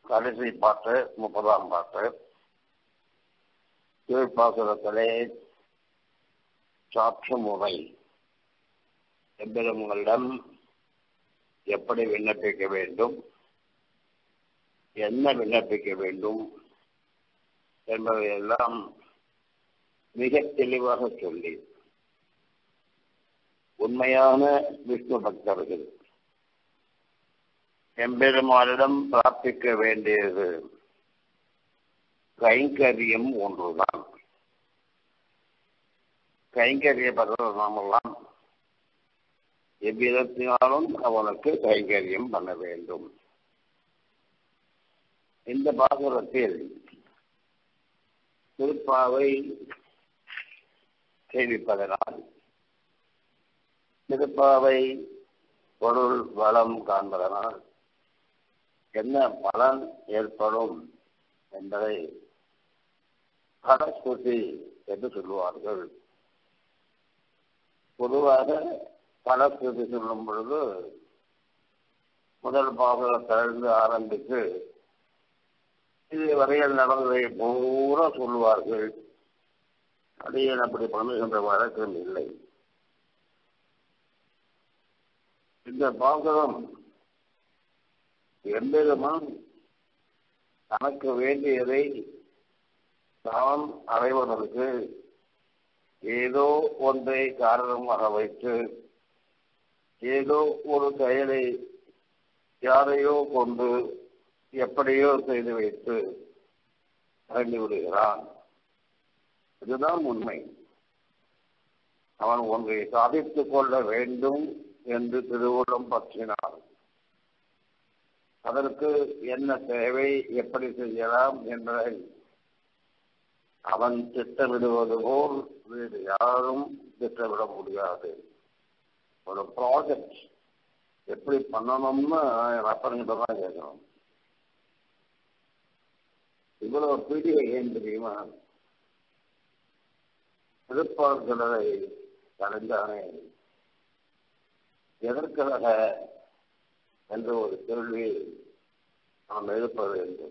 கடைசி பாட்டு முப்பதாம் பாட்டு கீழ்ப்பாசுரத்திலே சாட்ச முறை எம்பெருமங்களிடம் எப்படி விண்ணப்பிக்க வேண்டும் என்ன விண்ணப்பிக்க வேண்டும் என்பதையெல்லாம் மிக தெளிவாக சொல்லி உண்மையான விஷ்ணு பக்தர்கள் எம்பெருமானிடம் பிரார்த்திக்க வேண்டியது கைங்கரியம் ஒன்றுதான் கைங்கரிய நாமெல்லாம் எவ்விதத்தினாலும் அவனுக்கு கைங்கரியம் பண்ண வேண்டும் இந்த பாசுரத்தில் திருப்பாவை சேவிப்பதனால் திருப்பாவை பொருள் வளம் காண்பதனால் என்ன பலன் ஏற்படும் என்பதை பலஸ்ருதி என்று சொல்லுவார்கள் பொதுவாக பலஸ்ருதி சொல்லும் பொழுது முதல் பாகத்திலிருந்து ஆரம்பித்து இதுவரையில் நடந்ததை பூரா சொல்லுவார்கள் அடியேன் அப்படி பண்ணுகின்ற வழக்கம் இல்லை இந்த பாகரம் எம்பெருமான் தனக்கு வேண்டியதை தான் அடைவதற்கு ஏதோ ஒன்றை காரணமாக வைத்து ஏதோ ஒரு செயலை யாரையோ கொண்டு எப்படியோ செய்து வைத்து அடைந்து விடுகிறான் இதுதான் உண்மை அவன் ஒன்றை சாதித்துக் கொள்ள வேண்டும் என்று திருவுள்ளம் பற்றினான் அதற்கு என்ன தேவை எப்படி செய்யலாம் என்பதை அவன் திட்டமிடுவது போல் வேறு யாரும் திட்டமிட முடியாது ஒரு ப்ராஜெக்ட் எப்படி பண்ணணும்னு அப்பன்கிட்ட தான் கேட்கணும் இவ்வளவு பீடிகை ஏன் தெரியுமா திருப்பார்களை கலைந்தானே எதற்காக என்ற ஒரு கேள்வி நாம் எழுப்ப வேண்டும்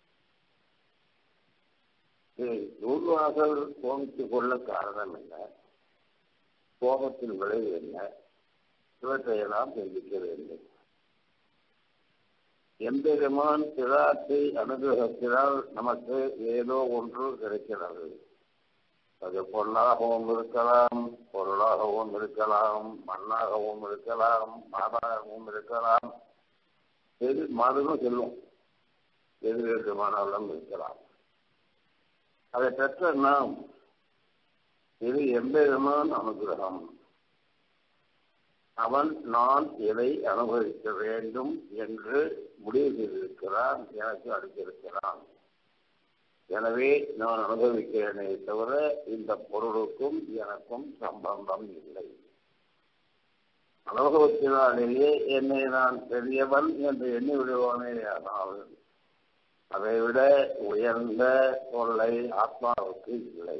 நூல்வாசல் கோபித்துக் கொள்ள காரணம் என்ன கோபத்தின் விளைவு என்ன இவற்றையெல்லாம் சிந்திக்க வேண்டும் எம்பெருமான் பிராட்டை அனுகிரகத்தினால் நமக்கு ஏதோ ஒன்று கிடைக்கிறது அது பொன்னாகவும் இருக்கலாம் பொருளாகவும் இருக்கலாம் மண்ணாகவும் இருக்கலாம் மாதாகவும் இருக்கலாம் எது மாதமும் செல்லும் எது வேண்டுமானாலும் இருக்கலாம் அதை பெற்ற நாம் இது எம்பெருமான் அனுகிரகம் அவன் நான் இதை அனுபவிக்க வேண்டும் என்று முடிவு செய்திருக்கிறான் எனக்கு அளித்திருக்கிறான் எனவே நான் அனுபவிக்கிறேனே தவிர இந்த பொருளுக்கும் எனக்கும் சம்பந்தம் இல்லை அனுபவத்தினாலேயே என்னை நான் பெரியவன் என்று எண்ணி விடுவானே ஆனால் அதை விட உயர்ந்த தொல்லை ஆத்மாவுக்கு இல்லை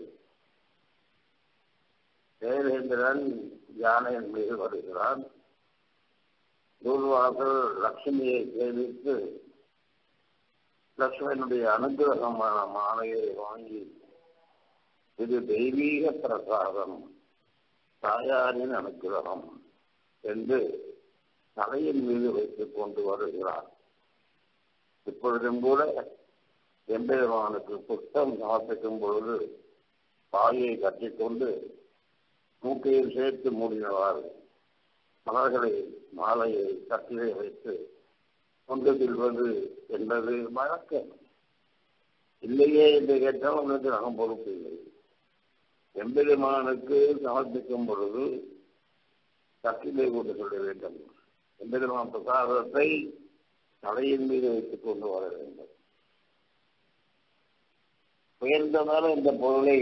தேவேந்திரன் யானையின் மீது வருகிறான் தூர்வாசல் லட்சுமியை சேவித்து லட்சுமணனுடைய அனுகிரகமான மாலையை வாங்கி இது தெய்வீக பிரசாதம் தாயாரின் அனுகிரகம் என்று தலையின் மீது வைத்துக் கொண்டு வருகிறார் இப்பொழுதும் கூட எம்பெருமானுக்கு புத்தம் சமர்ப்பிக்கும் பொழுது தாயை கட்டிக்கொண்டு மூக்கையில் சேர்த்து மூடினவாறு மலர்களை மாலையை கட்டிலே வைத்து கொண்டு செல்வது என்பது வழக்கம் இல்லையே என்று கேட்டால் உங்களுக்கு நாம் பொறுப்பு இல்லை எம்பெருமானுக்கு சமர்ப்பிக்கும் பொழுது கட்டிலே கொண்டு சொல்ல வேண்டும் எம்பெருமான் பிரசாதத்தை தலையின் மீது வைத்துக் கொண்டு வர வேண்டும் உயர்ந்ததான இந்த பொருளை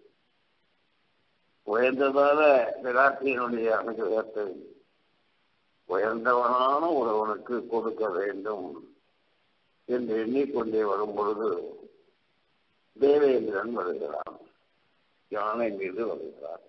உயர்ந்ததான விராட்டியினுடைய அனுகிரகத்தை உயர்ந்தவனான ஒருவனுக்கு கொடுக்க வேண்டும் என்று எண்ணிக்கொண்டே வரும் பொழுது தேவேந்திரன் வருகிறான் யானை மீது வருகிறார்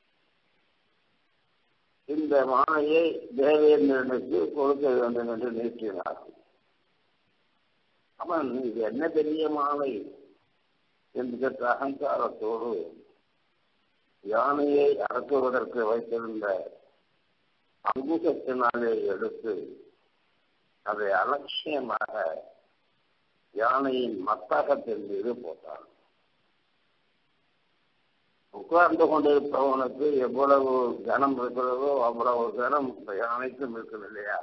இந்த மாலையை தேவேந்திரனுக்கு கொடுக்க வேண்டும் என்று நீட்டினார் அவன் இது என்ன பெரிய மாலை என்று கேட்ட அகங்காரத்தோடு யானையை அடக்குவதற்கு வைத்திருந்த அங்குசத்தினாலே எடுத்து அதை அலட்சியமாக யானையின் மத்தகத்தின் மீது போட்டான் உட்கார்ந்து கொண்டிருப்பவனுக்கு எவ்வளவு கனம் இருக்கிறதோ அவ்வளவு கனம் இந்த யானைக்கும் இருக்குது இல்லையா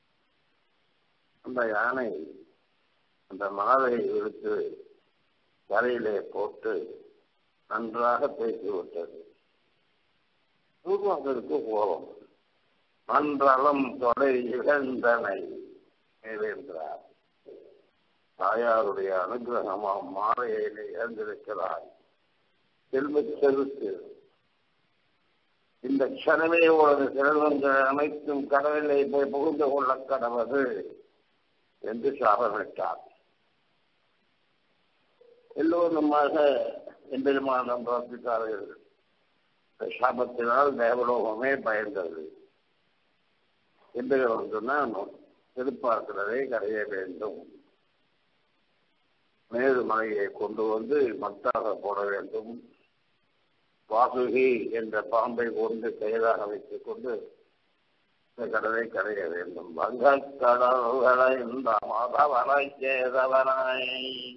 அந்த யானை அந்த மணலை எடுத்து கரையிலே போட்டு நன்றாக தேய்த்து விட்டது உருவாக்கருக்கு கோபம் மன்றளம் தொடை இழந்தனை நிறைந்தார் தாயாருடைய அனுகிரகமாம் மாலையிலே இழந்திருக்கிறாய் செல்வ செலுத்து இந்த க்ஷணமே உனது செல்வங்கள் அனைத்தும் கடலிலே போய் புகுந்து கொள்ள கடவது என்று சாபமிட்டார் எல்லோருமாக எம்பெருமானம் பிரார்த்தித்தார்கள் சாபத்தினால் தேவலோகமே பயந்தது எம்பெருமான் சொன்னால் திருப்பாக்கிறதை கரைய வேண்டும் மேலுமலையை கொண்டு வந்து மத்தாக போட வேண்டும் வாசுகி என்ற பாம்பை கொண்டு செயலாக வைத்துக் கொண்டு இந்த கடலை கரைய வேண்டும் வங்கக் கடல்களை இந்த மாதவனை சேதவனாய்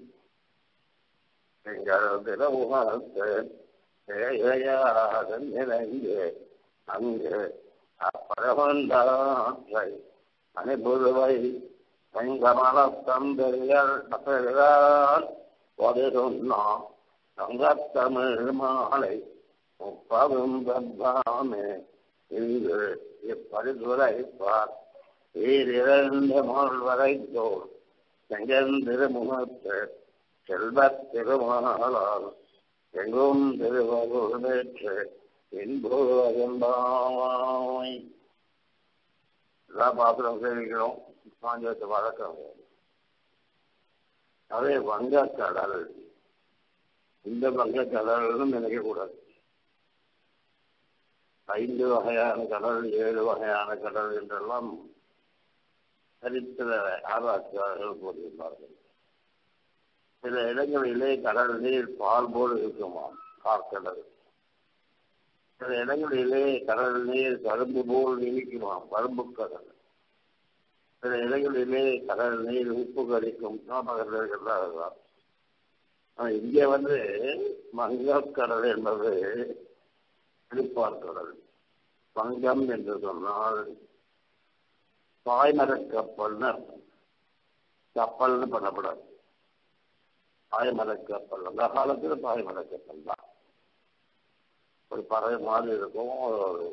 எங்கள் திருமுகத்து ஏழையாக நிறைந்து அங்கு அப்பரவந்தாற்றை அனுபுதுவை செங்கமல தந்தையர் பசையால் ஒரு சொன்னான் தங்கத்தமிழ் மாலை முப்பதும் தப்பாமே இங்கு இப்பரிதுரைப்பார் ஈரிரண்டு மால்வரை தோல் செங்கந்திருமுகத்து செல்வத் திருமாலால் எங்கும் திருவருள் நேற்று இன்புவதெம்பாவாய் எல்லா பாத்திரம் சேவிக்கிறோம் பாஞ்சத்து வழக்கம் அதே வங்கக்கடல் இந்த வங்கக்கடல்னு நினைக்கக்கூடாது ஐந்து வகையான கடல் ஏழு வகையான கடல் என்றெல்லாம் சரித்திர ஆராய்ச்சியாளர்கள் கூறியுள்ளார்கள் சில இடங்களிலே கடல் நீர் பால் போல் இருக்குமாம் கார்கடல் சில இடங்களிலே கடல் நீர் கரும்பு போல் இனிக்குமாம் கரும்பு கடல் சில இடங்களிலே கடல் நீர் உப்பு கரிக்கும் நாமகர்கள் ஆனால் இங்கே வந்து மங்கக்கடல் என்பது திருப்பார்கடல் பங்கம் என்று சொன்னால் பாய்மரக் கப்பல்னு அர்த்தம். கப்பல்னு பண்ணப்படாது பாய்மரக் கப்பல் அந்த காலத்தில் பாய்மரக் கப்பல் தான் ஒரு பறவை மாதிரி இருக்கும் ஒரு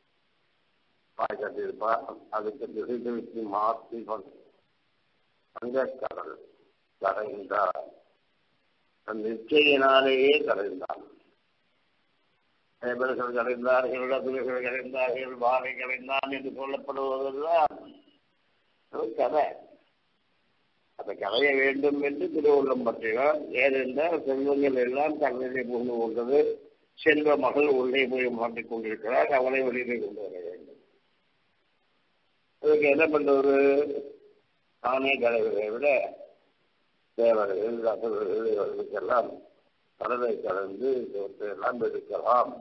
பாய் கட்டியிருப்பா அதுக்கு திசை திருப்பி மாற்றி வங்கக்கடல் கரைந்தார் அந்த நிச்சயினாலேயே கரைந்தான் பேர்கள் கரைந்தார்கள் இடதுகள் கரைந்தார்கள் வாழை கரைந்தான் என்று சொல்லப்படுவதெல்லாம் ஒரு கதை அதை கரைய வேண்டும் என்று திருவுள்ளம் பற்றினார் ஏனென்றால் செல்வங்கள் எல்லாம் கடலிலே புகுந்து கொண்டது செல்வ மகள் உள்ளே போய் மாட்டிக் கொண்டிருக்கிறார் அவளை வெளியிலே கொண்டு வர வேண்டும் அதுக்கு என்ன பண்றது தானே கரைவதை விட தேவர்கள் அசுரர்கள் இவர்களுக்கெல்லாம் கடலை கலந்து எல்லாம் எடுக்கலாம்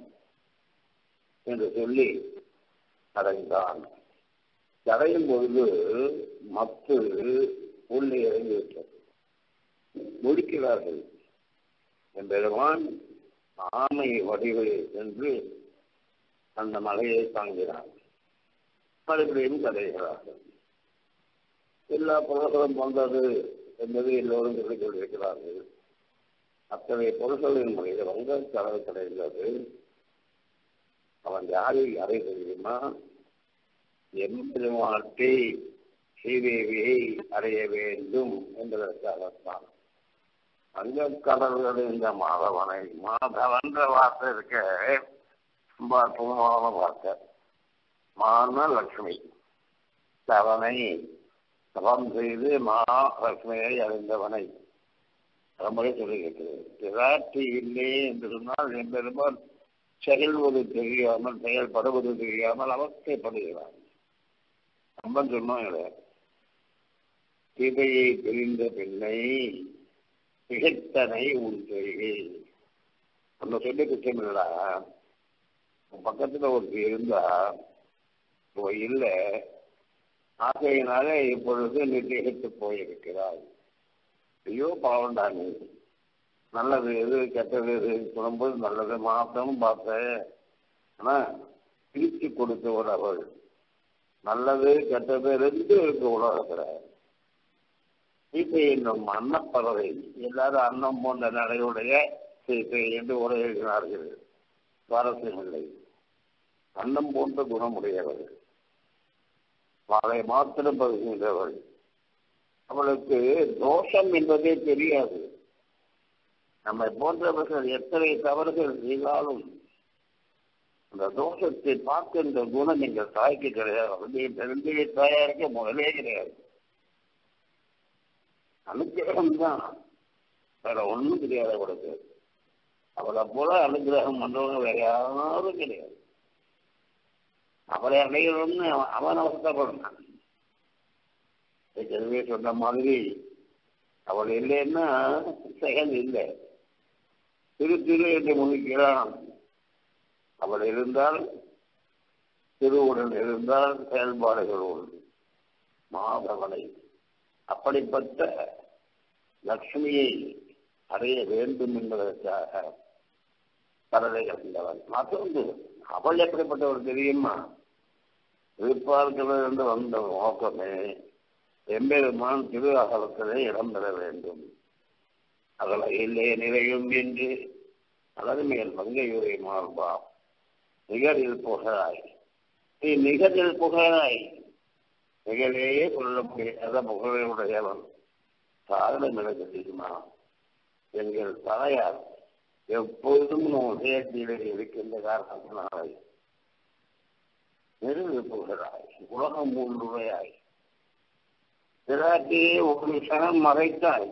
என்று சொல்லி கரைந்தான் கரையும் பொழுது மத்து உள்ளே இறங்கிவிட்டது முடிக்கிறார்கள் எம்பெருமான் ஆமை வடிவில் என்று அந்த மலையை தாங்கினார் மறுபடியும் கரைகிறார்கள் எல்லா பொருள்களும் வந்தது என்பது எல்லோரும் சொல்லிக் கொண்டிருக்கிறார்கள் அத்தனை பொருள்களின் முறையில் வங்க கடல் கிடைந்தது அவன் யாரை யாரை தெரியுமா எம்பெருமாட்டை ஸ்ரீதேவியை அடைய வேண்டும் என்பதற்காகத்தான் வங்க கடல்கள் இந்த மாதவனை மாதவன்ற வார்த்தை இருக்க ரொம்ப அற்புதமான வார்த்தை மான லட்சுமி தவனை தவம் செய்து மகாலட்சுமியை அறிந்தவனை பரம்பரை சொல்லியிருக்கிறது பிராட்டி இல்லை என்று சொன்னால் எம்பெருமான் செயல்வது தெரியாமல் செயல்படுவது தெரியாமல் அவஸ்தைப்படுகிறான் நம்ம சொன்னோம் கிடையாது சிதையை பிரிந்த பெண்ணை திகத்தனை உன் செய்கை அந்த சொல்லி குற்றம் இல்லடா உன் பக்கத்துல ஒரு இருந்தா இப்போ இல்லை ஆசையினால இப்பொழுது நீ திகைத்து போயிருக்கிறாய் ஐயோ பாவண்டா நீ நல்லது எது கெட்டது எது சொல்லும்போது நல்லது மாத்தமும் பார்த்தேன் ஆனா பிரித்து கொடுத்தவர் அவள் நல்லது கெட்டது ரெண்டு இருக்கு உலகத்துல சீத்தை என்னும் அன்னப்பறவை எல்லாரும் அன்னம் போன்ற நடையுடைய சீத்தை என்று உரையினார்கள் சுவாரஸ்யமில்லை அன்னம் போன்ற குணமுடையவள் அதை மாத்திரம் பருகின்றவள் அவளுக்கு தோஷம் என்பதே தெரியாது நம்மை போன்றவர்கள் எத்தனை தவறுகள் செய்தாலும் அந்த தோஷத்தை பார்க்கின்ற குணம் எங்கள் தாய்க்கு கிடையாது தெரிஞ்ச தாயாருக்கு முதலே கிடையாது அனுகிரகம் தான் வேற ஒண்ணும் தெரியாது அவளுக்கு அவளை போல அனுகிரகம் பண்றவங்க வேற யாரும் கிடையாது அவளை அடையணும்னு அவன் அவசரப்படணும் ஏற்கனவே சொன்ன மாதிரி அவள் இல்லைன்னா செயல் இல்லை திரு திரு என்று முடிக்கிறான் அவள் இருந்தால் திருவுடன் இருந்தால் செயல்பாடுகள் உண்டு மாதவனை அப்படிப்பட்ட லக்ஷ்மியை அடைய வேண்டும் என்பதற்காக கடலை கலந்தவன் மற்றொன்று அவள் எப்படிப்பட்டவள் தெரியுமா எதிர்பார்க்கிறது வந்த நோக்கமே எம்பெருமான் திரு அகலத்திலே இடம்பெற வேண்டும் அகல இல்லை நிலையும் என்று அழகு மேல் மங்கையுரை மார்பா நிகரில் புகழாய் நீ நிகரில் புகழாய் நிகழேயே கொள்ள முடியாத புகழையுடையவன் காரணம் எனக்கு தெரியுமா எங்கள் தாயார் எப்பொழுதும் நம் உதயத்திலே இருக்கின்ற காரணத்தினாலே நெருங்கு புகழாய் உலகம் மூன்றுவையாய் பிராட்டியே ஒரு கணம் மறைத்தாய்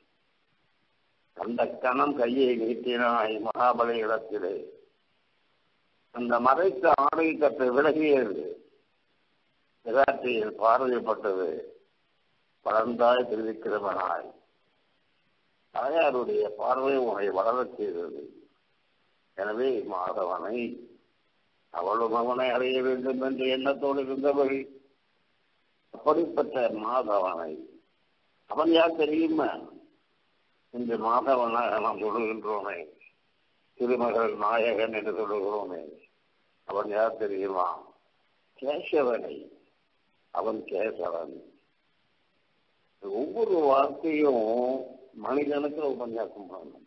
அந்த கணம் கையை நீட்டினாய் மகாபலி இடத்திலே அந்த மறைத்த ஆடை கற்று விலகியது பிராட்டியில் பார்வைப்பட்டது வளர்ந்தாய் திருவிக்கிரமனாய் தாயாருடைய பார்வை உன்னை வளரச் செய்தது எனவே மாதவனை அவளும் அவனை அடைய வேண்டும் என்ற எண்ணத்தோடு இருந்தவள் அப்படிப்பட்ட மாதவனை அவன் யார் தெரியுமா இந்த மாதவனாக நாம் சொல்லுகின்றோமே திருமகள் நாயகன் என்று சொல்லுகிறோமே அவன் யார் தெரியுமா கேசவனை அவன் கேசவன் ஒவ்வொரு வார்த்தையும் மனிதனுக்கு உபன்யாசம் பண்ணணும்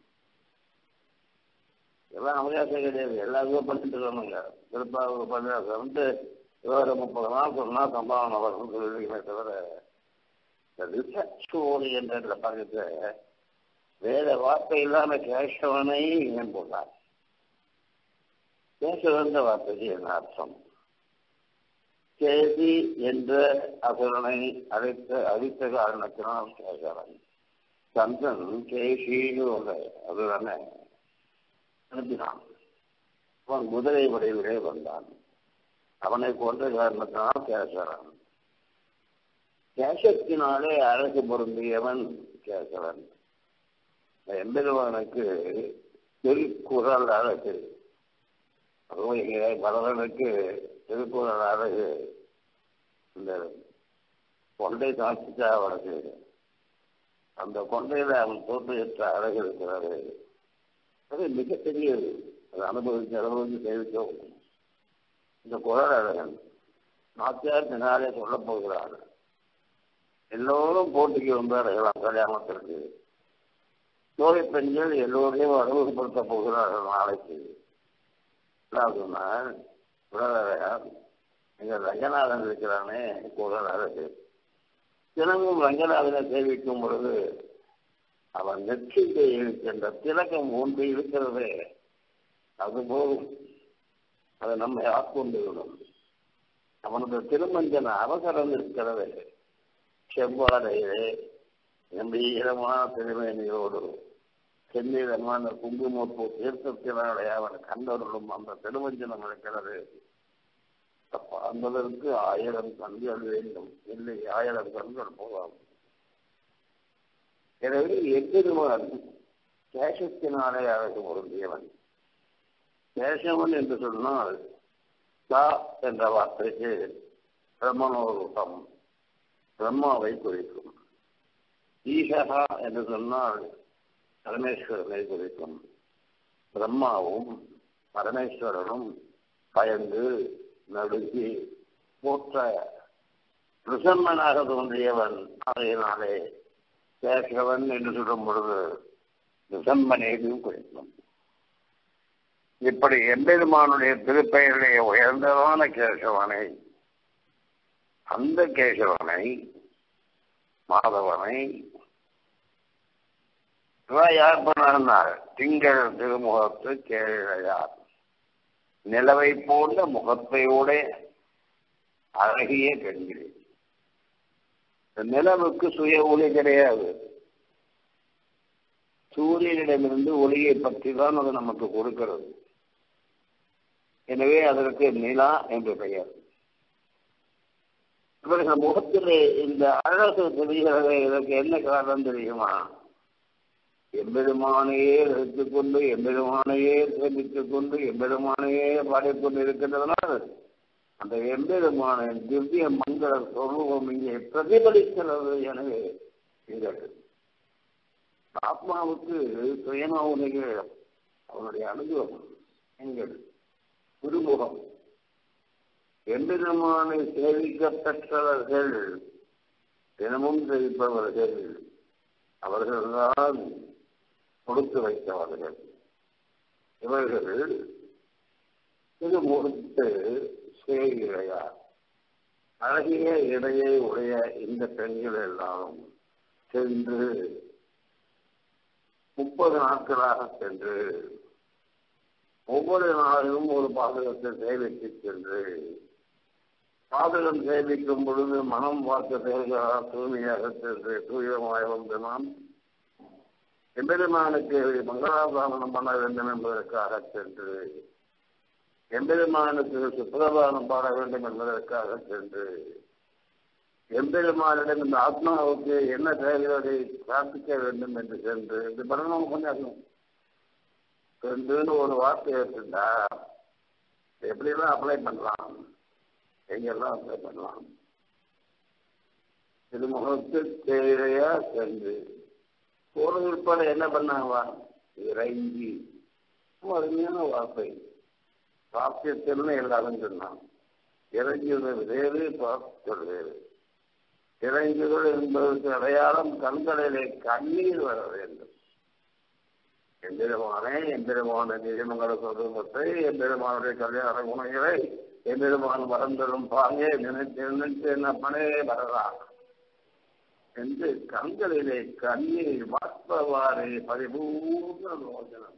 எல்லாம் அவகாசம் கிடையாது எல்லாருமே பண்ணிட்டு இருக்கணுங்க திருப்பா உபன்யாசம் வந்து இருபது முப்பது நாள் சொன்னா சம்பாவனை வரும் சொல்லிருக்கே தவிர இந்த ரிசர்ச் ஓரியன்ட் பக்கத்துல வேற வார்த்தை இல்லாம கேசவனை ஏன் போட்டார் கேசவன்ற வார்த்தைக்கு என்ன அர்த்தம் கேசி என்ற அசுரனை அழைத்த அழித்த காரணத்தினால் கேசவன் சந்தன் கேசின்னு ஒரு அதுதானே அனுப்பினான் அவன் குதிரை வடிவிலே வந்தான் அவனை கொன்ற காரணத்தினால் கேசவன் கேசத்தினாலே அழகு பொருந்தியவன் கேசவன் எம்பெருமானுக்கு திருக்குறள் அழகு அதுவும் இங்கே பரதனுக்கு திருக்குறள் அழகு இந்த கொண்டை காட்சிச்சா அவனுக்கு அந்த கொண்டையில அவன் தோற்றுவித்த அழகு இருக்கிறாரு அது மிகப்பெரியது அதை அனுபவிச்சு அனுபவிச்சு தெரிவிக்கவும் இந்த குரல் அழகன் நாச்சியார் பின்னாலே சொல்லப் போகிறார் எல்லோரும் போட்டிக்கு வந்தார்கள் கல்யாணத்திற்கு தோழி பெண்கள் எல்லோரையும் அறிமுகப்படுத்த போகிறார்கள் நாளைக்கு சொன்னால் குரலழகர் எங்க ரங்கநாதன் இருக்கிறானே குரல் அழகு தினமும் ரங்கநாதனை சேவிக்கும் பொழுது அவன் நெற்றிலே இருக்கின்ற திலகம் ஒன்று இருக்கிறதே அது போதும் அது நம்மை ஆட்கொண்டு விடும் அவனது திருமஞ்சன அவசரம் இருக்கிறது செவ்வாடையிலே கம்பீரமான திருமேனியோடு செந்நிறமான குங்குமப்பூ தீர்த்தத்தினாலே அவன் கண்டவர்களும் அந்த திருமஞ்சனம் இருக்கிறது பார்ப்பதற்கு ஆயிரம் கண்கள் வேண்டும் இல்லை ஆயிரம் கண்கள் போதாது எனவே எம்பெருமான் சேஷத்தினாலே அழகு பொருந்தியவன் சேஷவன் என்று சொன்னால் சா என்ற வார்த்தைக்கு பிரம்மனோரூபம் பிரம்மாவை குறிக்கும் ஈசகா என்று சொன்னால் பரமேஸ்வரனை குறிக்கும் பிரம்மாவும் பரமேஸ்வரனும் பயந்து நடுங்கி போற்ற பிரசன்னனாக தோன்றியவன் அதையினாலே சேஷவன் என்று சொல்லும் பொழுது நிசம்மனையும் குறிக்கும் இப்படி எம்பெருமானுடைய திருப்பெயருடைய உயர்ந்ததான கேசவனை அந்த கேசவனை மாதவனை யார் பண்ணார் திங்கள் திருமுகத்து கேழையார் நிலவை போன்ற முகத்தையோட அழகிய பெண்கள் நிலவுக்கு சுய ஒளி கிடையாது சூரியனிடமிருந்து ஒளியை பற்றி தான் அது நமக்கு கொடுக்கிறது எனவே அதற்கு நிலா என்று பெயர் இவர்கள் முகத்திலே இந்த அழகு தெரிகிறது இதற்கு என்ன காரணம் தெரியுமா எம்பெருமானையே எடுத்துக் கொண்டு எம்பெருமானையே சேமித்துக் கொண்டு எம்பெருமானையே பாடிக்கொண்டு இருக்கின்றதனால் அந்த எம்பெருமானின் திவ்ய மங்கள சொரூபம் இங்கே பிரதிபலிக்கிறது எனவே நீங்கள் ஆத்மாவுக்கு சுயமாவுடைய அவனுடைய அனுபவம் எங்கள் குருமுகம் எம்பெருமானை சேவிக்க பெற்றவர்கள் தினமும் சேவிப்பவர்கள் அவர்கள்தான் கொடுத்து வைத்தவர்கள் இவர்கள் திருமுகத்து செய்கிறார் அழகிய இடையை உடைய இந்த பெண்கள் எல்லாம் சென்று முப்பது நாட்களாக சென்று ஒவ்வொரு நாளிலும் ஒரு பாதகத்தை சேவித்து சென்று பாதகம் சேவிக்கும் பொழுது மனம் பார்த்த செயல்களாக தூய்மையாக சென்று தூயமாய் வந்து நாம் எம்பெருமானுக்கு மங்களாதாரணம் பண்ண வேண்டும் என்பதற்காக சென்று எம்பெருமானுக்கு சுப்பிரபானம் பாட வேண்டும் என்பதற்காக சென்று எம்பெருமானிடம் இந்த ஆத்மாவுக்கு என்ன செயல்களை பிரார்த்திக்க வேண்டும் என்று சென்று இது பண்ணணும் கொஞ்சம் சென்றுன்னு ஒரு வார்த்தை எடுத்துட்டா எப்படிலாம் அப்ளை பண்ணலாம் எங்கெல்லாம் அப்ளை பண்ணலாம் திருமுகத்து தேவையா சென்று போன விற்பாடு என்ன பண்ணாவா இறங்கி அருமையான வார்த்தை சாத்தியத்தில்னு எல்லாரும் சொன்னான் இறங்குதல் வேறு பார்த்தல் வேறு இறங்குதல் என்பதற்கு அடையாளம் கண்களிலே கண்ணீர் வர வேண்டும் எம்பெருமானே எம்பெருமான நிஜமங்கள சொருபத்தை எம்பெருமானுடைய கல்யாண குணங்களை எம்பெருமான் மறந்தரும் பாங்கே நினைத்து நினைத்து என்ன பணே வரலாம் என்று கண்களிலே கண்ணீர் வாஸ்தவாரே பரிபூர்ண லோசனம்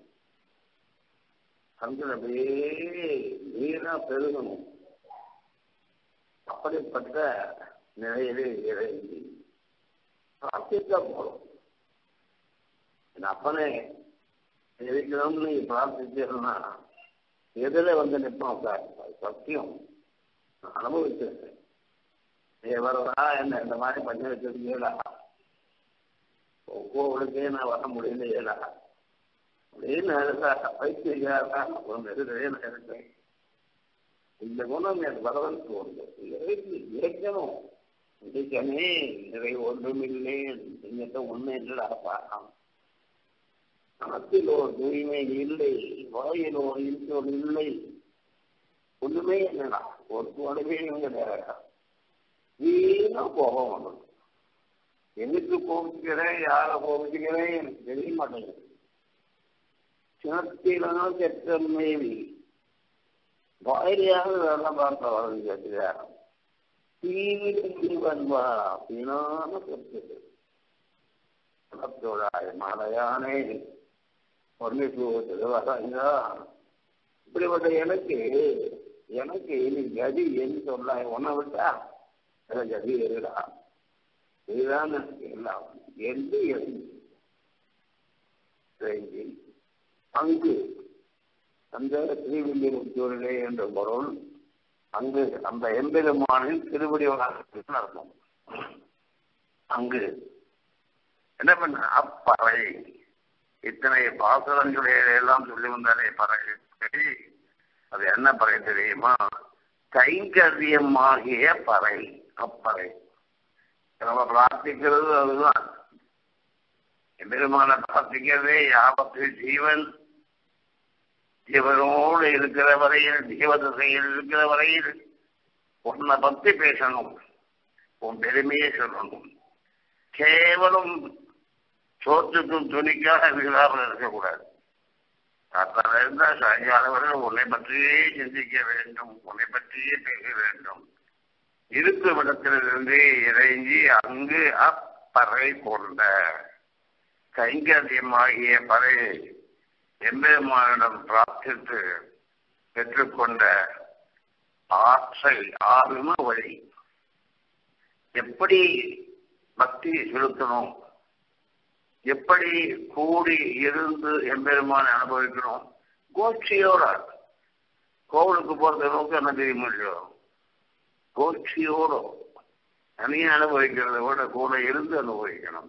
கண்கள் அப்படியே நீரா பெருகணும் அப்படிப்பட்ட நிலையிலே இறங்கி பிரார்த்திக்க போறோம் என் அப்பனே இருக்கிறோம்னு நீ பிரார்த்திச்சேன்னா எதிர வந்து நிற்போம் சார் அது சத்தியம் நான் அனுபவிச்சிருக்கேன் நீ வரதா என்ன இந்த மாதிரி பண்ணி வச்சிருக்கீங்களா கோவிலுக்கே நான் வர முடியலையேடா அப்படின்னு பைத்தியாரா ஒன்று இருக்கிறதே நான் இருக்கேன் இந்த குணம் எனக்கு வரவன் தோணுது இயக்கணும் இயக்கமே நிறைய ஒன்றுமில்லை எங்கிட்ட ஒண்ணு இல்லடா பார்க்கலாம் மனத்திலோ தூய்மை இல்லை வாயிலோ இருக்கோம் இல்லை ஒண்ணுமே என்னடா ஒரு உடவே கிடையாதா வீணா கோபம் வந்தது எனக்கு கோபிக்கிறேன் யாரை கோபிக்கிறேன் எனக்கு தெரிய மாட்டேங்குது சினத்திலாம் கெட்ட மேவி வாயிலையாக வேலை பார்க்க வரது கேட்கிறார் தீவிரன்பா வீணான கருத்து பணத்தோடாய் மலையானே பொன்னிட்டு திருவரங்கா இப்படிப்பட்ட எனக்கு எனக்கு இனி கதி என்று சொல்ல உன்னை விட்டா எனக்கு கதி இருடா இதுதான் எனக்கு எல்லாம் என்று எழுதி அங்கு அந்த ஸ்ரீவில்லிபுத்தூரிலே என்ற பொருள் அங்கு அந்த எம்பெருமானின் திருவடி அர்த்தம் அங்கு என்ன பண்ண அப்பறை இத்தனை பாசுரங்களை எல்லாம் சொல்லி வந்தாலே பறை சரி அது என்ன பறை தெரியுமா கைங்கரியமாகிய பறை அப்பறை நம்ம பிரார்த்திக்கிறது அதுதான் எம்பெருமான பிரார்த்திக்கிறதே யாபத்து ஜீவன் ஜீவனோடு இருக்கிற வரையில் ஜீவதசையில் இருக்கிற வரையில் உன்னை பத்தி பேசணும் உன் பெருமையை சொல்லணும் கேவலம் சோத்துக்கும் துணிக்காக விழாமல் இருக்கக்கூடாது காத்தால இருந்தா சாயங்காலம் வரை உன்னை பற்றியே சிந்திக்க வேண்டும் உன்னை பற்றியே பேச வேண்டும் இருக்கும் இடத்திலிருந்து இறங்கி அங்கு அப்பறை கொண்ட கைங்கரியமாகிய பறை எம்பெருமானிடம் பிரார்த்தித்து பெற்றுக்கொண்ட ஆசை ஆர்வ வழி எப்படி பக்தி செலுத்தணும் எப்படி கூடி இருந்து எம்பெருமான அனுபவிக்கணும் கோட்சியோட கோவிலுக்கு போறது நோக்கம் என்ன தெரியுமா இல்லையோ கோட்சியோட தனியா அனுபவிக்கிறத விட கூட இருந்து அனுபவிக்கணும்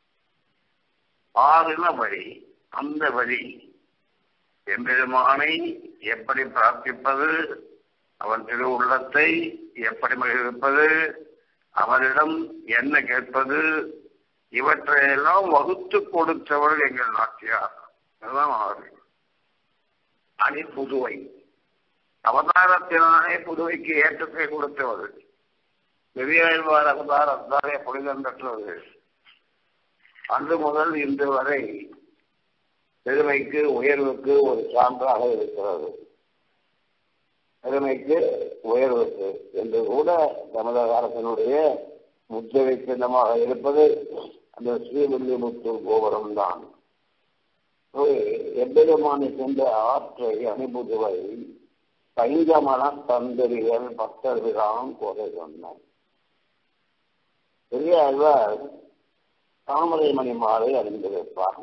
ஆறுன வழி அந்த வழி எம்பெருமானை எப்படி பிரார்த்திப்பது அவன் திரு உள்ளத்தை எப்படி மகிழ்ப்பது அவனிடம் என்ன கேட்பது இவற்றையெல்லாம் வகுத்து கொடுத்தவர் எங்கள் நாட்டியார் அதுதான் அவர்கள் அணி புதுவை அவதாரத்தினாலே புதுவைக்கு ஏற்றத்தை கொடுத்தவர் பெரியாழ்வார் அவதாரத்தாலே புனிதம் பெற்றது அன்று முதல் இன்று வரை பெருமைக்கு உயர்வுக்கு ஒரு சான்றாக இருக்கிறது பெருமைக்கு உயர்வுக்கு என்று கூட தமிழக அரசனுடைய முத்திரை சின்னமாக இருப்பது அந்த ஸ்ரீவில்லிபுத்தூர் கோபுரம் தான் எம்பெருமானை கொண்ட ஆற்றை அனுபுதுவை பைங்கமன தந்தரிகள் பக்தர்களாம் கோரை சொன்னார் பெரிய அழ்வார் தாமரை மணி மாலை அறிந்திருப்பார்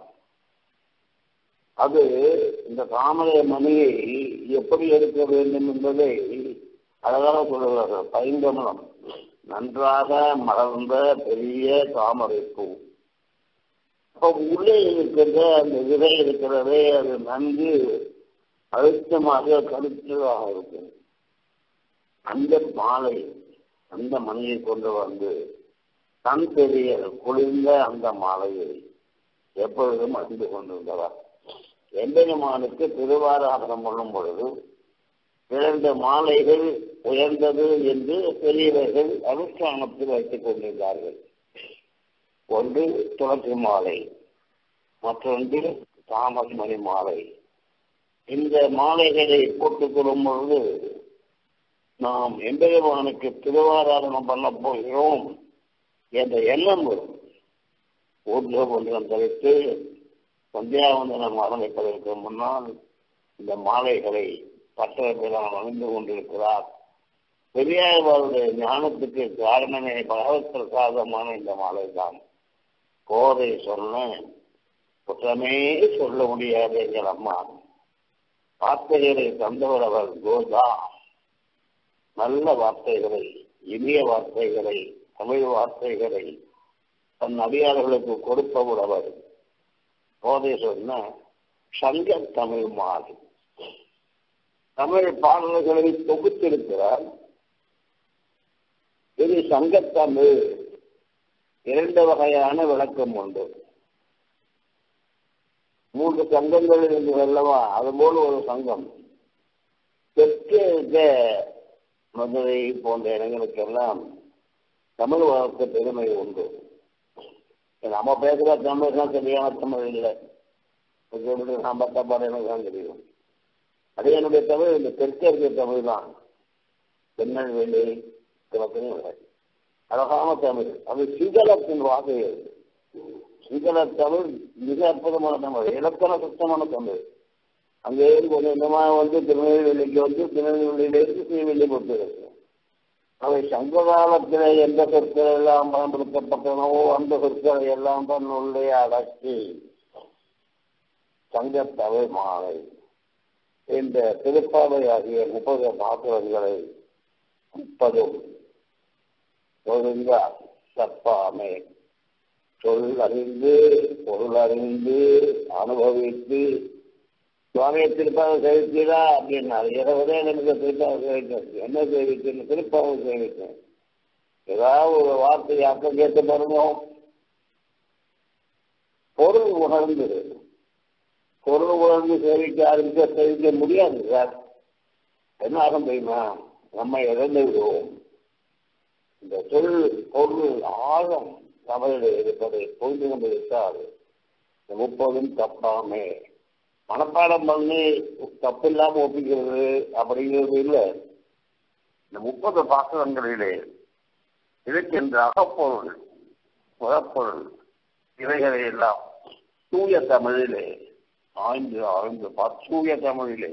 அது இந்த தாமரை மணியை எப்படி எடுக்க வேண்டும் என்பதை அழகாக சொல்லுகிறார்கள் பைங்கமலம் நன்றாக மலர்ந்த பெரிய தாமரை பூ அப்ப உள்ளே இருக்கின்ற அந்த விதை இருக்கிறதே அது நன்கு அழுத்தமாக கருத்ததாக இருக்கும் அந்த மாலை அந்த மணியை கொண்டு வந்து தன் பெரிய குளிர்ந்த அந்த மாலையை எப்பொழுதும் அறிந்து கொண்டிருந்தவர் எம்பெருமானுக்கு திருவாராதனம் பண்ணும் பொழுது இரண்டு மாலைகள் உயர்ந்தது என்று பெரியவர்கள் அனுஷ்டானத்தில் வைத்துக் கொண்டிருந்தார்கள் ஒன்று துளசி மாலை மற்றொன்று தாமரை மாலை இந்த மாலைகளை போட்டுக் கொள்ளும் பொழுது நாம் எம்பெருமானுக்கு திருவாராதனம் பண்ண போகிறோம் என்ற எண்ணம் வரும் ஊர்ல ஒன்றம் தவிர்த்து சந்தியாவந்தனம் ஆரம்பிப்பதற்கு முன்னால் இந்த மாலைகளை பட்டவர்களால் அணிந்து கொண்டிருக்கிறார் பெரியாழ்வாருடைய ஞானத்துக்கு காரணமே பகவத் பிரசாதமான இந்த மாலை தான் கோதை சொன்னேன் குற்றமே சொல்ல முடியாது எங்கள் அம்மா வார்த்தைகளை தந்தவர் அவர் கோதா நல்ல வார்த்தைகளை இனிய வார்த்தைகளை தமிழ் வார்த்தைகளை தன் அடியார்களுக்கு கொடுப்பவர் அவர் போதை சொன்ன சங்க தமிழ் மாறு தமிழ் பாடல்களை தொகுத்திருக்கிறார் இது சங்கத்தமிழ் இரண்டு வகையான விளக்கம் உண்டு மூன்று சங்கங்கள் இருந்து அல்லவா அதுபோல் ஒரு சங்கம் தெற்கே இருக்க மதுரை போன்ற இடங்களுக்கெல்லாம் தமிழ் வளர்க்க பெருமை உண்டு நம்ம பேசுகிற தமிழ் தான் சரியான தமிழ் இல்லை நான் பத்த பாடம் எனக்கு தான் தெரியும் அது என்னுடைய தமிழ் இந்த தெற்கே இருக்கிற தமிழ் தான் திருநெல்வேலி கிழக்குன்னு இல்லை அழகான தமிழ் அது சிங்களத்தின் வாகை சிங்கள தமிழ் மிக அற்புதமான தமிழ் இலக்கண சுத்தமான தமிழ் அங்கே கொஞ்சம் கொஞ்சமாக வந்து திருநெல்வேலிக்கு வந்து திருநெல்வேலியிலிருந்து ஸ்ரீவில்லிபுத்தூர் இருக்கு அவை சங்க காலத்தில் எந்த சொற்கள் எல்லாம் பயன்படுத்தப்பட்டனவோ அந்த சொற்களை எல்லாம் தன்னுள்ளே அடக்கி சங்கத்தமிழ் மாலை இந்த திருப்பாவை ஆகிய முப்பது பாத்திரங்களை முப்பதும் ஒழுங்கா தப்பாமே சொல் அறிந்து பொருள் அறிந்து அனுபவித்து சுவாமியை திருப்பாவை சேவித்தீரா அப்படின்னாரு இரவுதே எனக்கு திருப்பாவை சேவித்தேன் என்ன சேவித்தேன் திருப்பாவை சேவித்தேன் ஏதாவது ஒரு வார்த்தை அக்கம் கேட்டு பாருங்க பொருள் உணர்ந்து பொருள் உணர்ந்து சேவிக்க ஆரம்பிக்க சேவிக்க முடியாது சார் என்ன ஆகும் தெரியுமா நம்ம இழந்து விடுவோம் இந்த சொல் பொருள் ஆழம் தமிழில் இருப்பதை புரிந்து கொண்டு விட்டால் முப்பதும் தப்பாமே மனப்பாடம் பண்ணி தப்பு இல்லாம ஒப்பிக்கிறது அப்படிங்கிறது இல்லை இந்த முப்பது பாசகங்களிலே இருக்கின்ற அகப்பொருள் புறப்பொருள் இவைகளை எல்லாம் தூய தமிழிலே ஆய்ந்து ஆழ்ந்து தூய தமிழிலே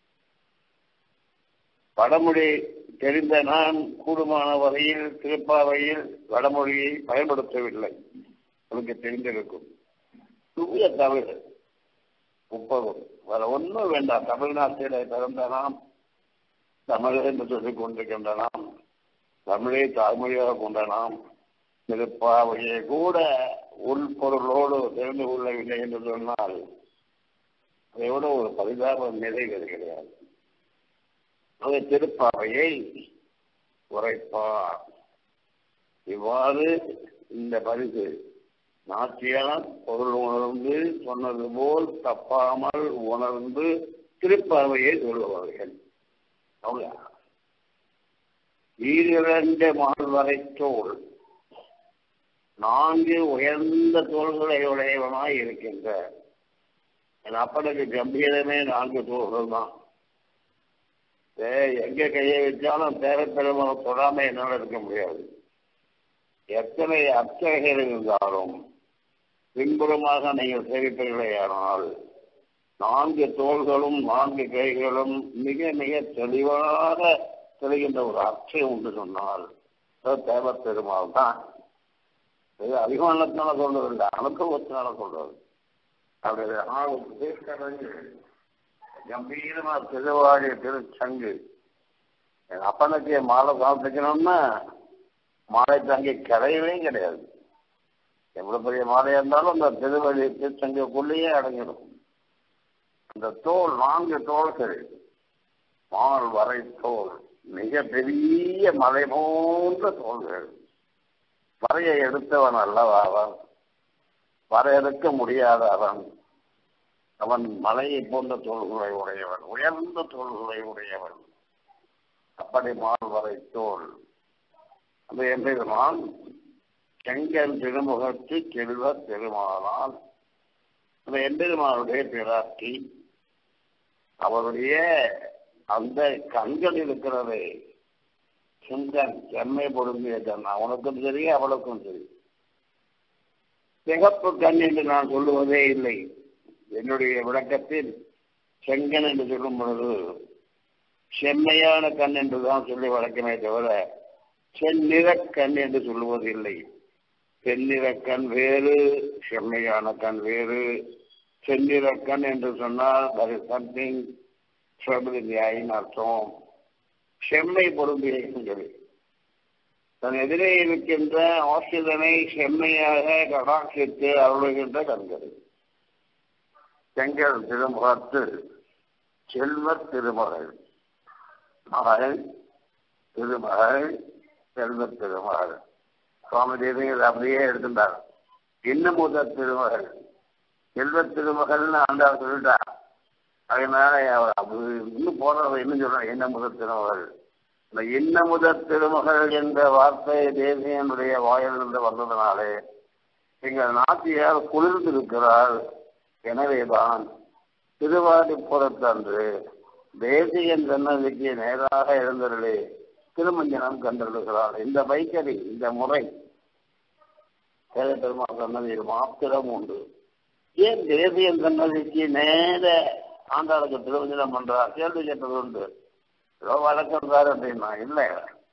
வடமொழி தெரிந்த நான் கூடுமான வகையில் திருப்பாவையில் வடமொழியை பயன்படுத்தவில்லை உங்களுக்கு தெரிந்திருக்கும் தூய தமிழ் முப்பது வேற ஒன்றும் வேண்டாம் தமிழ்நாட்டிலே பிறந்த நாம் தமிழ் என்று சொல்லிக் கொண்டிருக்கின்ற நாம் தமிழை தாய்மொழியாக கொண்ட நாம் திருப்பாவையை கூட உள்பொருளோடு தெரிந்து கொள்ளவில்லை என்று சொன்னால் அதை விட ஒரு பரிதாபம் நிலைகள் கிடையாது அந்த திருப்பாவையை உரைப்பார் இவ்வாறு இந்த பரிசு நாச்சியார் பொருள் உணர்ந்து சொன்னது போல் தப்பாமல் உணர்ந்து திருப்பாவையை சொல்லுவார்கள் அவங்க ஈரிரண்டு மால்வரை தோல் நான்கு உயர்ந்த தோள்களை உடையவனாய் இருக்கின்ற என் அப்பனுக்கு கம்பீரமே நான்கு தோள்கள் தான் எங்க கையை வச்சாலும் தேவைப்பெருமான தொடாம என்னால் இருக்க முடியாது எத்தனை அர்ச்சகர்கள் இருந்தாலும் பின்புறமாக நீங்கள் சேவிப்பீர்களேயானால் நான்கு தோள்களும் நான்கு கைகளும் மிக மிக தெளிவாக தெரிகின்ற ஒரு அர்ச்சை உண்டு சொன்னால் தேவ பெருமாள் தான் இது அபிமானத்தினால சொல்றது இல்லை அனுபவத்தினால சொல்றது அப்படி ஆளுக்கு கம்பீரமா திருவாடி திருச்சங்கு எங்க அப்பனுக்கு மாலை சாப்பிட்டுக்கணும்னா மாலை தங்கி கிடையவே கிடையாது எவ்வளவு பெரிய மாலையா இருந்தாலும் அந்த திருவழி திருச்சங்குக்குள்ளேயே அடங்கிடும் அந்த தோல் நான்கு தோள்கள் மால் வரை தோல் மிக பெரிய மலை போன்ற தோள்கள் வரையை எடுத்தவன் அல்லவா அவன் வரையறுக்க முடியாத அவன் அவன் மலையை போன்ற தோள்களை உடையவன் உயர்ந்த தோள்களை உடையவன் அப்படி மால்வரை தோல் அந்த எம்பெருமான் செங்கல் திருமுகத்து செல்வ பெருமானால் அந்த எம்பெருமானுடைய பிராட்டி அவருடைய அந்த கண்கள் இருக்கிறது செங்கன் செம்மை பொருந்திய கண் அவனுக்கும் சரி அவளுக்கும் சரி சிகப்பு கண் என்று நான் சொல்லுவதே இல்லை என்னுடைய விளக்கத்தில் செங்கன் என்று சொல்லும் பொழுது செம்மையான கண் என்றுதான் சொல்லி வழக்கமே தவிர செந்நிற கண் என்று சொல்லுவது இல்லை செந்நிற கண் வேறு செம்மையான கண் வேறு செந்நிற கண் என்று சொன்னால் there is something trouble in அர்த்தம் செம்மை பொருந்திய கண்கள் தன் எதிரே இருக்கின்ற ஆசிரியனை செம்மையாக கடாட்சித்து அருளுகின்ற கண்கள் செங்கல் திருமுகத்து செல்வ திருமகள் மகள் திருமகள் செல்வ திருமகள் சுவாமி தேவிகள் அப்படியே எடுத்துட்டார் இன்னும் முதல் திருமகள் செல்வ திருமகள்னு ஆண்டாள் சொல்லிட்டார் அதனால அது இன்னும் போடுறவங்க இன்னும் சொல்றாங்க என்ன முதல் திருமகள் இந்த இன்ன முதல் திருமகள் என்ற வார்த்தை தேசியனுடைய வாயிலிருந்து வந்ததுனாலே எங்கள் நாட்டியார் குளிர்ந்திருக்கிறார் எனவேதான் திருவாடி புறத்தன்று தேசியன் சன்னதிக்கு நேராக எழுந்தருளே திருமஞ்சனம் கண்டருகிறார் இந்த வைக்கரி இந்த முறை சேத பெருமாள் சன்னதியில் மாத்திரம் உண்டு ஏன் தேசியன் சன்னதிக்கு நேர ஆண்டாளுக்கு திருமஞ்சனம் பண்றார் கேள்வி கேட்டது உண்டு ஏதோ வழக்கம் சார் அப்படின்னா இல்லை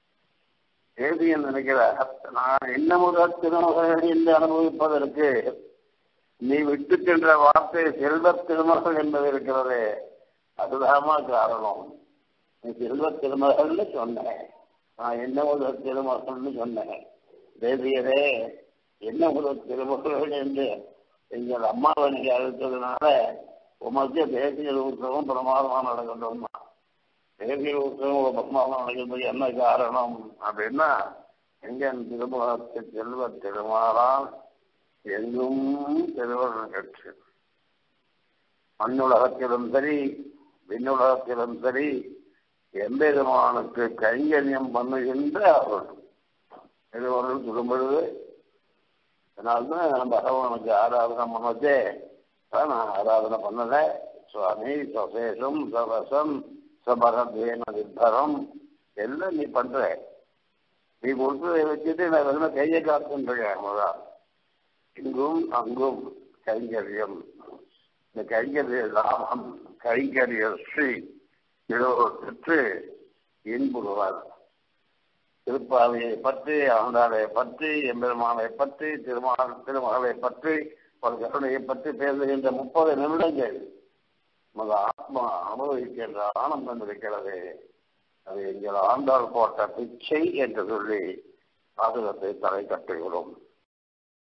தேசியன் நினைக்கிறார் நான் என்ன முதல் திருமகள் என்று அனுபவிப்பதற்கு நீ விட்டு சென்ற வார்த்தை செல்வ திருமகள் என்பது இருக்கிறதே அதுதாமா காரணம் நீ செல்வ திருமகள்னு சொன்னேன் நான் என்ன முதல் திருமகள்னு சொன்னேன் தேவியரே என்ன ஒரு திருமணம் என்று எங்கள் அம்மாவை நீங்க அழைத்ததுனால உமக்கு தேசிய உற்சவம் பிரமாதமாக நடக்கட்டும் தேசிய உற்சவம் ஒரு பிரமாதம் நடக்கிறது என்ன காரணம் அப்படின்னா எங்கள் திருமணத்து செல்வ திருமாறால் எங்கும் திருவள்ளுவர் கட்சி மண்ணுலகத்திலும் சரி விண்ணுலகத்திலும் சரி எம்பெருமானுக்கு கைங்கரியம் பண்ணுகின்ற அவர்கள் திருவள்ளுவர் சொல்லும்பொழுது அதனால்தான் பகவானுக்கு ஆராதனை பண்ணதே நான் ஆராதனை பண்ணல சுவாமி சசேஷம் சவசம் சபகத்வேன நிர்பரம் எல்லாம் நீ பண்ற நீ கொடுத்ததை வச்சுட்டு நான் வெறும் கையை காத்துன்றேன் முதல் இங்கும் அங்கும் கைங்கரியம் இந்த கைங்கரிய லாபம் கைங்கரிய ஸ்ரீ பெற்று இன்புறுவார் திருப்பாவையை பற்றி ஆண்டாளை பற்றி எம்பெருமானை பற்றி திருமால் திருமகளை பற்றி ஒரு கருணையை பற்றி பேசுகின்ற முப்பது நிமிடங்கள் நமது ஆத்மா அனுபவிக்கின்ற ஆனந்தம் இருக்கிறது அது எங்கள் ஆண்டாள் போட்ட பிச்சை என்று சொல்லி பாதுகாத்தை தலை கட்டுகிறோம்